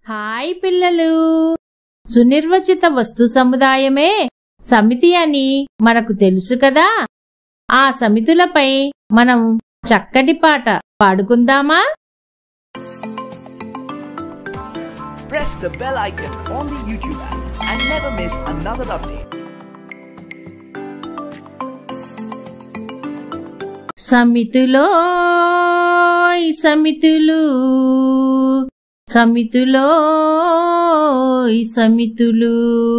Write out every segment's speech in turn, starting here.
Hi పిల్లలు సునిర్వచిత వస్తు సముదాయమే సమితి అని మనకు తెలుసు కదా ఆ సమితులపై మనం చక్కటి పాట పాడుకుందామా Press the bell icon on the YouTube app and never miss another update. సమితులో ఈ సమితులు సమితులో ఈ సమితులు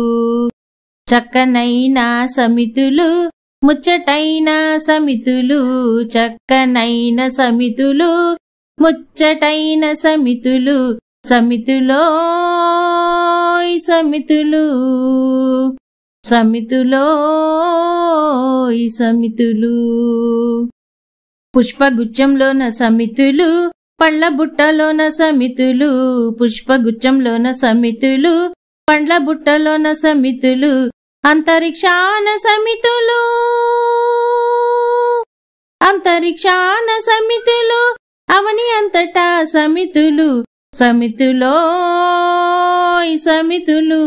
చక్కనైన సమితులు ముచ్చటైన సమితులు చక్కనైన సమితులు ముచ్చటైన సమితులు సమితులో ఈ సమితులు సమితులో ఈ సమితులు పుష్పగుచ్చంలోన సమితులు పండ్ల బుట్టలోన సమితులు పుష్పగుచ్చంలోన సమితులు పండ్ల బుట్టలోన సమితులు అంతరిక్షాన సమితులు అంతరిక్షాన సమితులు అవని అంతటా సమితులు సమితులో ఈ సమితులు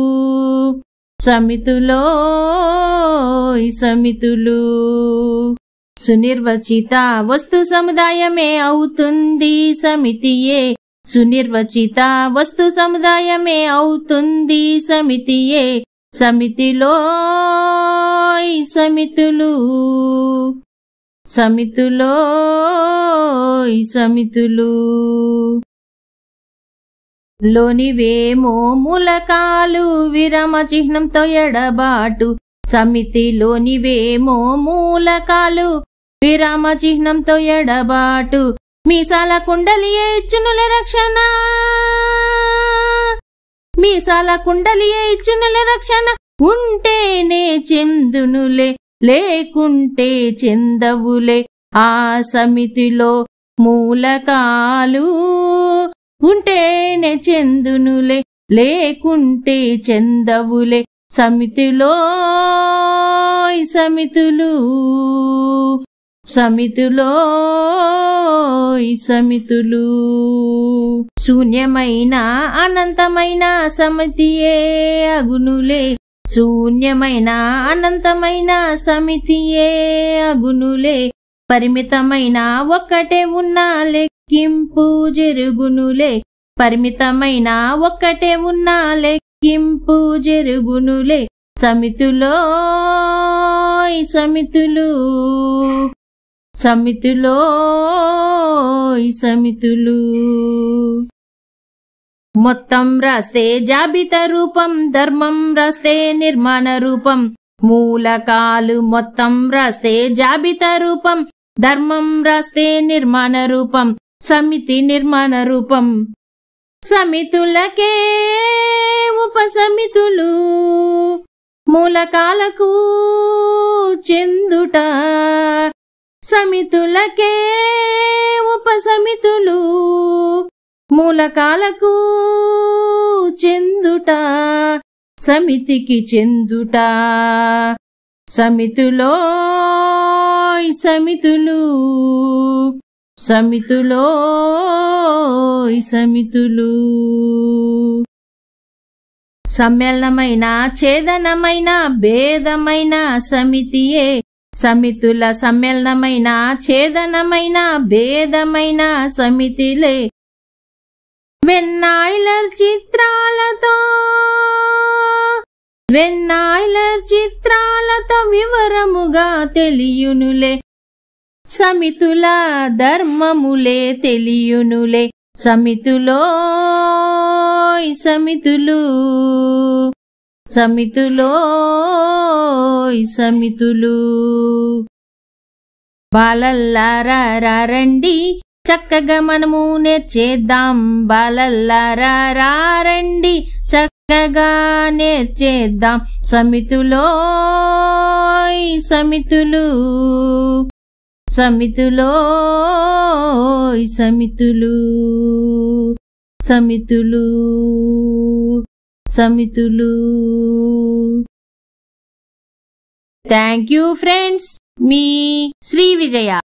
సమితులో ఈ సమితులు సునిర్వచిత వస్తు సముదాయమే అవుతుంది సమితియే సునిర్వచిత వస్తు సముదాయమే అవుతుంది సమితియే సమితిలో ఈ సమితులు సమితులో ఈ సమితులు లోనివేమో మూలకాలు విరమ చిహ్నంతో ఎడబాటు సమితిలోనివేమో మూలకాలు విరామ చిహ్నంతో ఎడబాటు మీసాల కుండలియే ఇచ్చునుల రక్షణ మీసాల కుండలియే ఇచ్చునుల రక్షణ ఉంటేనే చెందునులే లేకుంటే చెందవులే ఆ సమితిలో మూలకాలు ఉంటేనే చెందునులే లేకుంటే చెందవులే సమితిలో ఈ సమితులు సమితులో ఈ సమితులు శూన్యమైన అనంతమైన సమితియే అగునులే శూన్యమైన అనంతమైన సమితియే అగునులే పరిమితమైన ఒక్కటే ఉన్న లెక్కింపు జరుగునులే పరిమితమైన ఒక్కటే ఉన్న లెక్కింపు జరుగునులే సమితులో ఈ సమితులు సమితులో ఈ సమితులు మొత్తం రాస్తే జాబితా రూపం ధర్మం రాస్తే నిర్మాణ రూపం మూలకాలు మొత్తం రాస్తే జాబితా రూపం ధర్మం రాస్తే నిర్మాణ రూపం సమితి నిర్మాణ రూపం సమితులకే ఉపసమితులు మూలకాలకు చెందుట సమితులకే ఉపసమితులు మూలకాలకు చెందుట సమితికి చెందుట సమితులో ఈ సమితులు సమితులో ఈ సమితులు సమ్మేళనమైన ఛేదనమైన భేదమైన సమితియే సమితుల సమ్మేళనమైన ఛేదనమైన భేదమైన సమితిలే వెన్నాయిలర్ చిత్రాలతో వెన్నాయిలర్ చిత్రాలతో వివరముగా తెలియునులే సమితుల ధర్మములే తెలియునులే సమితులో ఈ సమితులు సమితులో ఈ సమితులు బాలల్లారా రండి చక్కగా మనము నేర్చేద్దాం బాలల్లారా రండి చక్కగా నేర్చేద్దాం సమితులో ఈ సమితులు సమితులో ఈ సమితులు సమితులు సమితులు థ్యాంక్ యూ ఫ్రెండ్స్ మీ శ్రీ విజయ